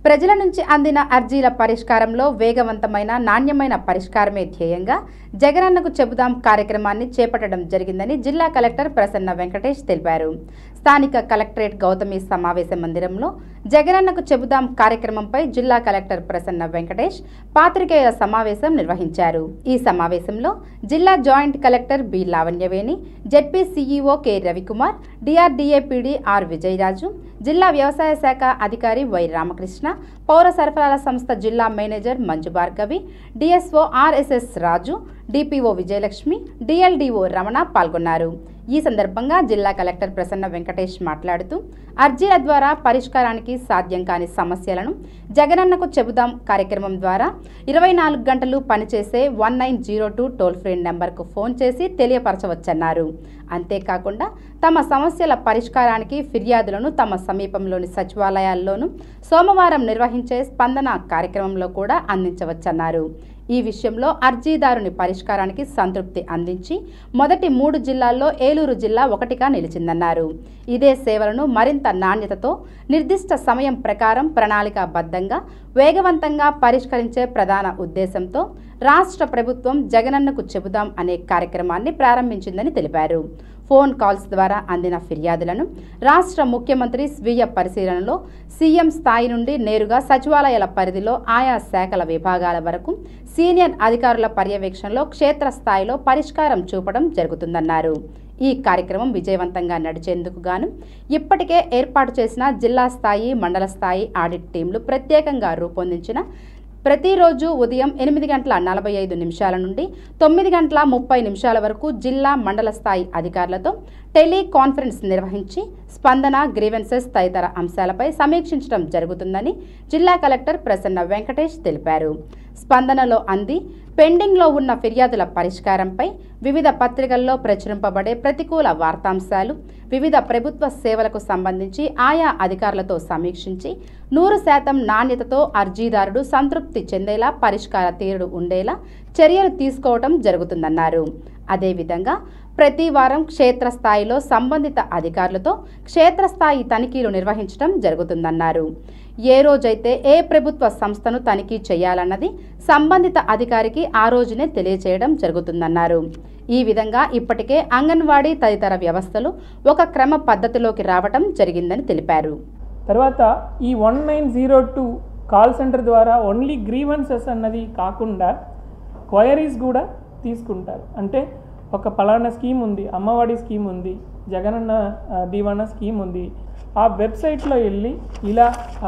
ప్రజల నుంచి అందిన అర్జీల పరిష్కారంలో వేగవంతమైన నాణ్యమైన పరిష్కారమే ధ్యేయంగా జగనన్నకు చెబుదాం కార్యక్రమాన్ని చేపట్టడం జరిగిందని జిల్లా కలెక్టర్ ప్రసన్న వెంకటేష్ తెలిపారు స్థానిక కలెక్టరేట్ గౌతమి సమావేశ మందిరంలో జగనన్నకు చెబుదాం కార్యక్రమంపై జిల్లా కలెక్టర్ ప్రసన్న వెంకటేష్ పాత్రికేయుల సమావేశం నిర్వహించారు ఈ సమావేశంలో జిల్లా joint collector B Lavanyaveni ZP CEO K Ravikumar DRDA PD R Vijayaraju జిల్లా వ్యవసాయ శాఖ అధికారి వై రామకృష్ణ పౌర సరఫరాల సంస్థ జిల్లా manager Manju Bhargavi DSO RSS Raju DPO Vijayalakshmi DLDO Ramana పాల్గొన్నారు ఈ సందర్భంగా జిల్లా కలెక్టర్ ప్రసన్న వెంకటేష్ మాట్లాడుతూ అర్జీల ద్వారా పరిష్కారానికి సాధ్యం కాని సమస్యలను జగనన్నకు చెబుదాం కార్యక్రమం ద్వారా ఇరవై నాలుగు గంటలు పనిచేసే one nine zero two toll free నెంబర్కు ఫోన్ చేసి తెలియపరచవచ్చన్నారు అంతేకాకుండా తమ సమస్యల పరిష్కారానికి ఫిర్యాదులను తమ సమీపంలోని సచివాలయాల్లోనూ సోమవారం నిర్వహించే స్పందన కార్యక్రమంలో కూడా అందించవచ్చన్నారు ఈ విషయంలో అర్జీదారుని పరిష్కారానికి సంతృప్తి అందించి మొదటి మూడు జిల్లాల్లో ఏలూరు జిల్లా ఒకటిగా నిలిచిందన్నారు ఇదే సేవలను మరింత నాణ్యతతో నిర్దిష్ట సమయం ప్రకారం ప్రణాళికాబద్ధంగా వేగవంతంగా పరిష్కరించే ప్రధాన ఉద్దేశంతో రాష్ట్ర ప్రభుత్వం జగనన్నకు చెబుదాం అనే కార్యక్రమాన్ని ప్రారంభించిందని తెలిపారు ఫోన్ కాల్స్ ద్వారా అందిన ఫిర్యాదులను రాష్ట్ర ముఖ్యమంత్రి స్వీయ పరిశీలనలో సీఎం స్థాయి నుండి నేరుగా సచివాలయాల పరిధిలో ఆయా శాఖల విభాగాల వరకు సీనియర్ అధికారుల పర్యవేక్షణలో క్షేత్రస్థాయిలో పరిష్కారం చూపడం జరుగుతుందన్నారు ఈ కార్యక్రమం విజయవంతంగా నడిచేందుకు గాను ఇప్పటికే ఏర్పాటు చేసిన జిల్లా స్థాయి మండల స్థాయి ఆడిట్ టీంలు ప్రత్యేకంగా రూపొందించిన ప్రతిరోజు ఉదయం ఎనిమిది గంటల నలభై ఐదు నిమిషాల నుండి తొమ్మిది గంటల ముప్పై నిమిషాల వరకు జిల్లా మండల స్థాయి అధికారులతో టెలికాన్ఫరెన్స్ నిర్వహించి స్పందన గ్రీవెన్సెస్ తదితర అంశాలపై సమీక్షించడం జరుగుతుందని జిల్లా కలెక్టర్ ప్రసన్న వెంకటేష్ తెలిపారు స్పందనలో అంది పెండింగ్లో ఉన్న ఫిర్యాదుల పరిష్కారంపై వివిధ పత్రికల్లో ప్రచురింపబడే ప్రతికూల వార్తాంశాలు వివిధ ప్రభుత్వ సేవలకు సంబంధించి ఆయా అధికారులతో సమీక్షించి నూరు శాతం నాణ్యతతో అర్జీదారుడు సంతృప్తి చెందేలా పరిష్కార తీరుడు ఉండేలా చర్యలు తీసుకోవడం జరుగుతుందన్నారు అదేవిధంగా ప్రతి వారం క్షేత్రస్థాయిలో సంబంధిత అధికారులతో క్షేత్రస్థాయి తనిఖీలు నిర్వహించడం జరుగుతుందన్నారు ఏ రోజైతే ఏ ప్రభుత్వ సంస్థను తనిఖీ చేయాలన్నది సంబంధిత అధికారికి ఆ రోజునే తెలియచేయడం జరుగుతుందన్నారు ఈ విధంగా ఇప్పటికే అంగన్వాడీ తదితర వ్యవస్థలు ఒక క్రమ పద్ధతిలోకి రావటం జరిగిందని తెలిపారు తర్వాత ఈ one nine zero two call centre ద్వారా ఓన్లీ గ్రీవెన్సెస్ అన్నది కాకుండా క్వైరీస్ కూడా తీసుకుంటారు అంటే ఒక పలానా స్కీమ్ ఉంది అమ్మఒడి స్కీమ్ ఉంది జగనన్న ఆ, దీవెన స్కీమ్ ఉంది ఆ వెబ్సైట్లో వెళ్ళి ఇలా ఆ,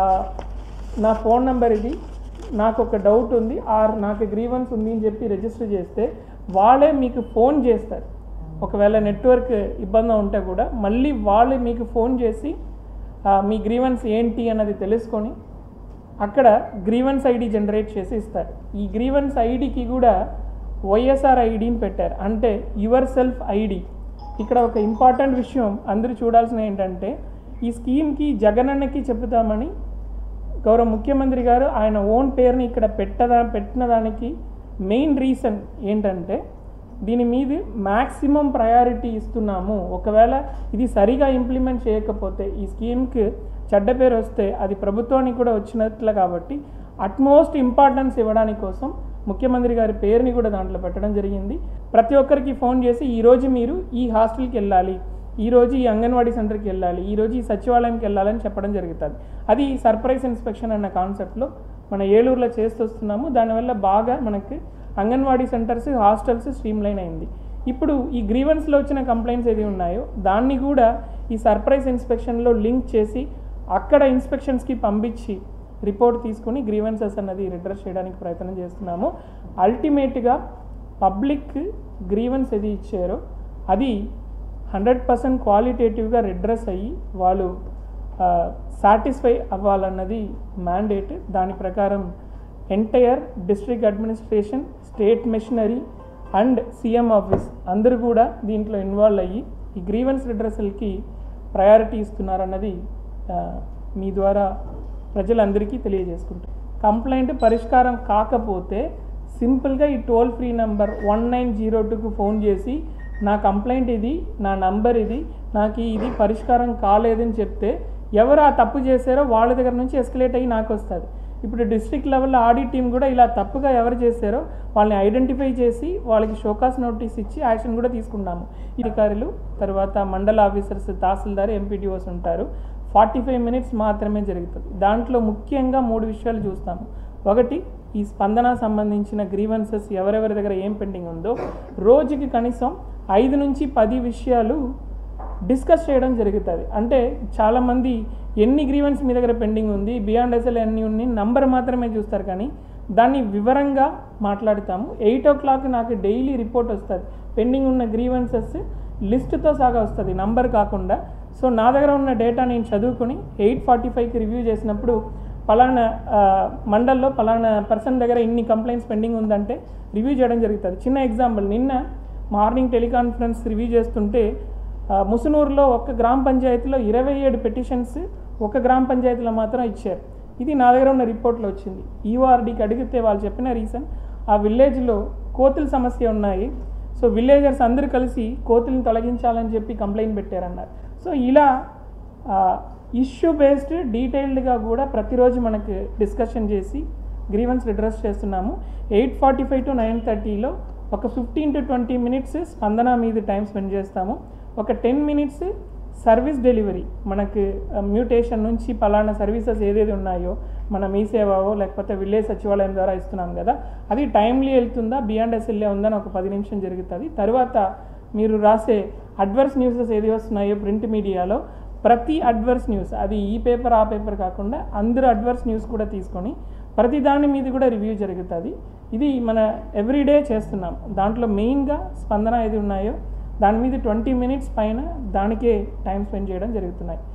నా ఫోన్ నెంబర్ ఇది నాకు ఒక డౌట్ ఉంది ఆర్ నాకు గ్రీవెన్స్ ఉంది అని చెప్పి రిజిస్టర్ చేస్తే వాళ్ళే మీకు ఫోన్ చేస్తారు ఒకవేళ నెట్వర్క్ ఇబ్బంది ఉంటే కూడా మళ్ళీ వాళ్ళే మీకు ఫోన్ చేసి ఆ, మీ గ్రీవెన్స్ ఏంటి అన్నది తెలుసుకొని అక్కడ గ్రీవెన్స్ ఐడి జనరేట్ చేసి ఇస్తారు ఈ గ్రీవెన్స్ ఐడికి కూడా వైఎస్ఆర్ ఐడిని పెట్టారు అంటే యువర్ సెల్ఫ్ ఐడి ఇక్కడ ఒక ఇంపార్టెంట్ విషయం అందరూ చూడాల్సిన ఏంటంటే ఈ స్కీమ్కి జగనన్నకి చెబుతామని గౌరవ ముఖ్యమంత్రి గారు ఆయన ఓన్ పేరుని ఇక్కడ పెట్టదా పెట్టిన దానికి మెయిన్ రీజన్ ఏంటంటే దీని మీద మ్యాక్సిమం ప్రయారిటీ ఇస్తున్నాము ఒకవేళ ఇది సరిగా ఇంప్లిమెంట్ చేయకపోతే ఈ స్కీమ్కి చెడ్డ పేరు వస్తే అది ప్రభుత్వానికి కూడా వచ్చినట్లే కాబట్టి అట్మోస్ట్ ఇంపార్టెన్స్ ఇవ్వడానికి కోసం ముఖ్యమంత్రి గారి పేరుని కూడా దాంట్లో పెట్టడం జరిగింది ప్రతి ఒక్కరికి ఫోన్ చేసి ఈరోజు మీరు ఈ హాస్టల్కి వెళ్ళాలి ఈరోజు ఈ అంగన్వాడీ సెంటర్కి వెళ్ళాలి ఈరోజు ఈ సచివాలయంకి వెళ్ళాలని చెప్పడం జరుగుతుంది అది సర్ప్రైజ్ ఇన్స్పెక్షన్ అన్న కాన్సెప్ట్లో మన ఏలూరులో చేస్తొస్తున్నాము దానివల్ల బాగా మనకి అంగన్వాడీ సెంటర్స్ హాస్టల్స్ స్ట్రీమ్లైన్ అయింది ఇప్పుడు ఈ గ్రీవెన్స్లో వచ్చిన కంప్లైంట్స్ ఏది ఉన్నాయో దాన్ని కూడా ఈ సర్ప్రైజ్ ఇన్స్పెక్షన్లో లింక్ చేసి అక్కడ ఇన్స్పెక్షన్స్కి పంపించి రిపోర్ట్ తీసుకొని గ్రీవెన్సెస్ అన్నది రిడ్రెస్ చేయడానికి ప్రయత్నం చేస్తున్నాము అల్టిమేట్గా పబ్లిక్ గ్రీవెన్స్ ఏది ఇచ్చారో అది హండ్రెడ్ పర్సెంట్ క్వాలిటేటివ్గా రిడ్రెస్ అయ్యి వాళ్ళు సాటిస్ఫై అవ్వాలన్నది మ్యాండేట్ దాని ప్రకారం entire district administration state machinery and CM office అందరూ కూడా దీంట్లో ఇన్వాల్వ్ అయ్యి ఈ గ్రీవెన్స్ రిడ్రెసల్కి ప్రయారిటీ ఇస్తున్నారన్నది ఆ, మీ ద్వారా ప్రజలందరికీ తెలియజేసుకుంటారు కంప్లైంట్ పరిష్కారం కాకపోతే సింపుల్గా ఈ toll free number one nine zero టూకు ఫోన్ చేసి నా కంప్లైంట్ ఇది నా నంబర్ ఇది నాకు ఇది పరిష్కారం కాలేదని చెప్తే ఎవరు ఆ తప్పు చేశారో వాళ్ళ దగ్గర నుంచి ఎస్కలేట్ అయ్యి నాకు వస్తుంది ఇప్పుడు డిస్ట్రిక్ట్ లెవెల్లో ఆడిట్ టీం కూడా ఇలా తప్పుగా ఎవరు చేశారో వాళ్ళని ఐడెంటిఫై చేసి వాళ్ళకి షోకాస్ నోటీస్ ఇచ్చి యాక్షన్ కూడా తీసుకున్నాము ఈ అధికారులు తర్వాత మండల ఆఫీసర్స్ తహసీల్దార్ ఎంపీడీఓస్ ఉంటారు ఫార్టీ ఫైవ్ మినిట్స్ మాత్రమే జరుగుతుంది దాంట్లో ముఖ్యంగా మూడు విషయాలు చూస్తాము ఒకటి ఈ స్పందన సంబంధించిన గ్రీవెన్సెస్ ఎవరెవరి దగ్గర ఏం పెండింగ్ ఉందో రోజుకి కనీసం ఐదు నుంచి పది విషయాలు డిస్కస్ చేయడం జరుగుతుంది అంటే చాలామంది ఎన్ని గ్రీవెన్స్ మీ దగ్గర పెండింగ్ ఉంది బియాండ్ ఎస్ఎల్ ఎన్ని ఉన్నాయి నంబర్ మాత్రమే చూస్తారు కానీ దాన్ని వివరంగా మాట్లాడతాము ఎయిట్ ఓ క్లాక్ నాకు డైలీ రిపోర్ట్ వస్తుంది పెండింగ్ ఉన్న గ్రీవెన్సెస్ లిస్ట్తో సగా వస్తుంది నంబర్ కాకుండా సో నా దగ్గర ఉన్న డేటా నేను చదువుకుని ఎయిట్ ఫార్టీ ఫైవ్కి రివ్యూ చేసినప్పుడు పలానా ఆ, మండల్లో పలానా పర్సన్ దగ్గర ఇన్ని కంప్లైంట్స్ పెండింగ్ ఉందంటే రివ్యూ చేయడం జరుగుతుంది చిన్న ఎగ్జాంపుల్ నిన్న మార్నింగ్ టెలికాన్ఫరెన్స్ రివ్యూ చేస్తుంటే ఆ, ముసునూరులో ఒక గ్రామ పంచాయతీలో ఇరవై ఏడు పెటిషన్స్ ఒక గ్రామ పంచాయతీలో మాత్రం ఇచ్చారు ఇది నా దగ్గర ఉన్న రిపోర్ట్లో వచ్చింది ఈఓఆర్డీకి అడిగితే వాళ్ళు చెప్పిన రీజన్ ఆ విలేజ్లో కోతుల సమస్య ఉన్నాయి సో విలేజర్స్ అందరూ కలిసి కోతుల్ని తొలగించాలని చెప్పి కంప్లైంట్ పెట్టారన్నారు సో ఇలా ఇష్యూ బేస్డ్ డీటెయిల్డ్గా కూడా ప్రతిరోజు మనకి డిస్కషన్ చేసి గ్రీవెన్స్ రిడ్రెస్ చేస్తున్నాము eight forty five to nine థర్టీలో ఒక ఫిఫ్టీన్ టు ట్వంటీ మినిట్స్ స్పందన మీద టైం స్పెండ్ చేస్తాము ఒక టెన్ మినిట్స్ సర్వీస్ డెలివరీ మనకి మ్యూటేషన్ నుంచి పలానా సర్వీసెస్ ఏదేది ఉన్నాయో మన మీ సేవో లేకపోతే విలేజ్ సచివాలయం ద్వారా ఇస్తున్నాం కదా అది టైమ్లీ వెళ్తుందా బియాండ్ ఎస్ఎల్ఏ ఉందని ఒక పది నిమిషం జరుగుతుంది తర్వాత మీరు రాసే అడ్వర్స్ న్యూసెస్ ఏది వస్తున్నాయో ప్రింట్ మీడియాలో ప్రతి అడ్వర్స్ న్యూస్ అది ఈ పేపర్ ఆ పేపర్ కాకుండా అందరూ అడ్వర్స్ న్యూస్ కూడా తీసుకొని ప్రతి దాని మీద కూడా రివ్యూ జరుగుతుంది ఇది మన ఎవ్రీడే చేస్తున్నాం దాంట్లో మెయిన్గా స్పందన ఏది ఉన్నాయో దాని మీద ట్వంటీ మినిట్స్ పైన దానికే టైం స్పెండ్ చేయడం జరుగుతున్నాయి